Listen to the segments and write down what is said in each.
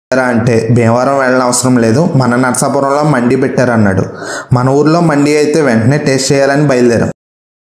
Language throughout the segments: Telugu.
పెట్టారా అంటే భీమవరం వెళ్ళిన అవసరం లేదు మన నర్సాపురంలో మండి పెట్టారన్నాడు మన ఊర్లో మండి అయితే వెంటనే టేస్ట్ చేయాలని బయలుదేరాం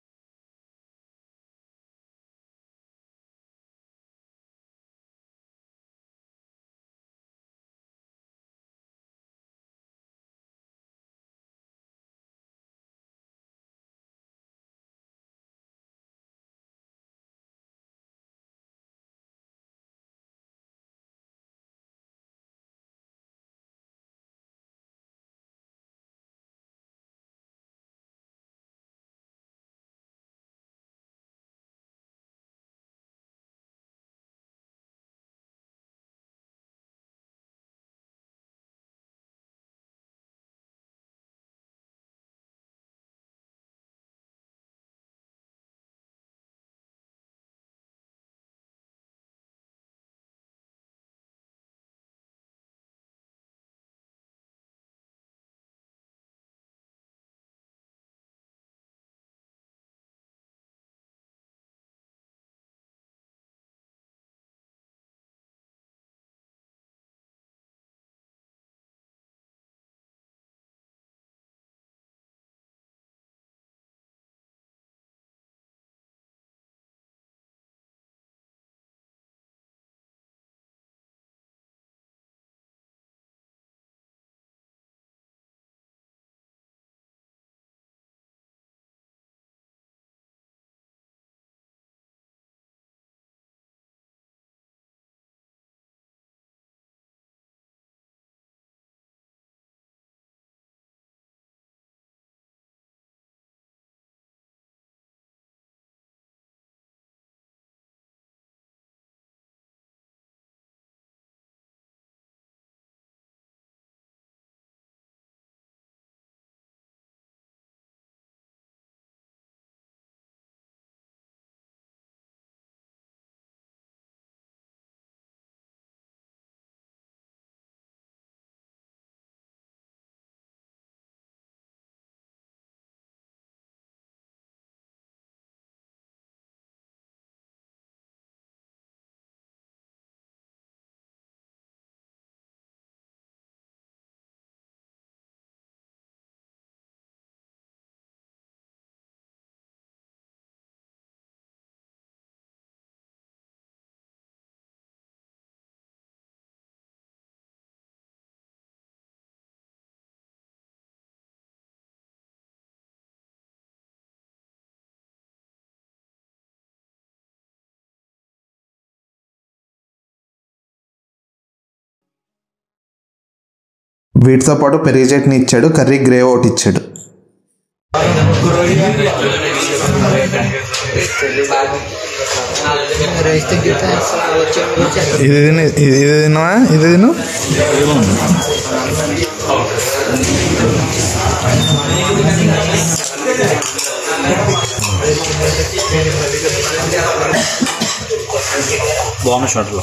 వీటితో పాటు పెరిగి చట్నీ ఇచ్చాడు కర్రీ గ్రేవ్ ఒకటి ఇచ్చాడు రైస్ తగ్గితే వచ్చే వచ్చేస్తారు ఇది తిని ఇది ఇది తినవా ఇది తిను బాగుంది షర్ట్లో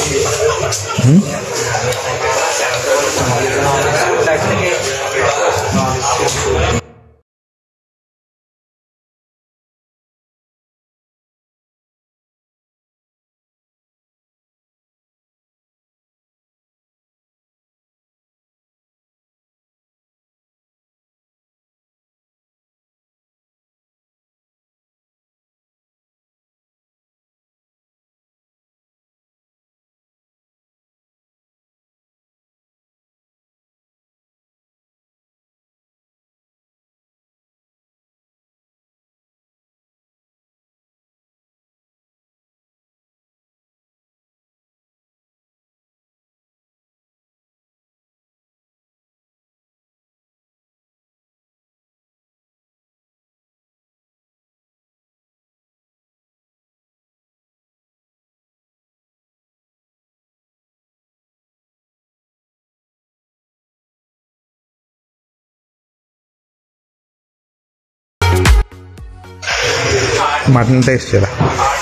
మటన్ టేస్ట్ చేయరా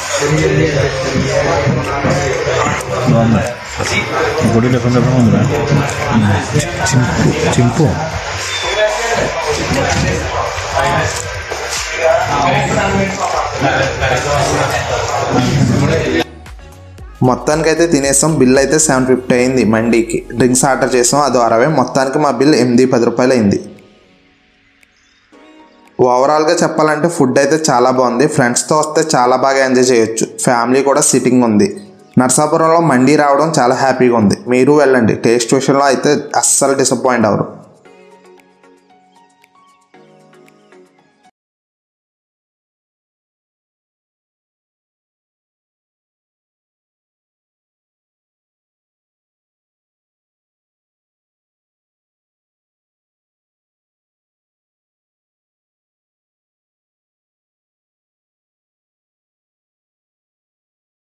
బాగుంది గుడి డిఫరెంట్ డిఫరెంట్ ఉందిరా చింపు చింపు మొత్తానికి అయితే తినేసాం బిల్ అయితే సెవెన్ ఫిఫ్టీ అయింది మండీకి డ్రింక్స్ ఆర్డర్ చేసాం అది అరవై మొత్తానికి మా బిల్ ఎనిమిది పది రూపాయలు అయింది ఓవరాల్గా చెప్పాలంటే ఫుడ్ అయితే చాలా బాగుంది ఫ్రెండ్స్తో వస్తే చాలా బాగా ఎంజాయ్ చేయొచ్చు ఫ్యామిలీ కూడా సిట్టింగ్ ఉంది నర్సాపురంలో మండీ రావడం చాలా హ్యాపీగా ఉంది మీరు వెళ్ళండి టేస్ట్ విషయంలో అయితే అస్సలు డిసప్పాయింట్ అవ్వరు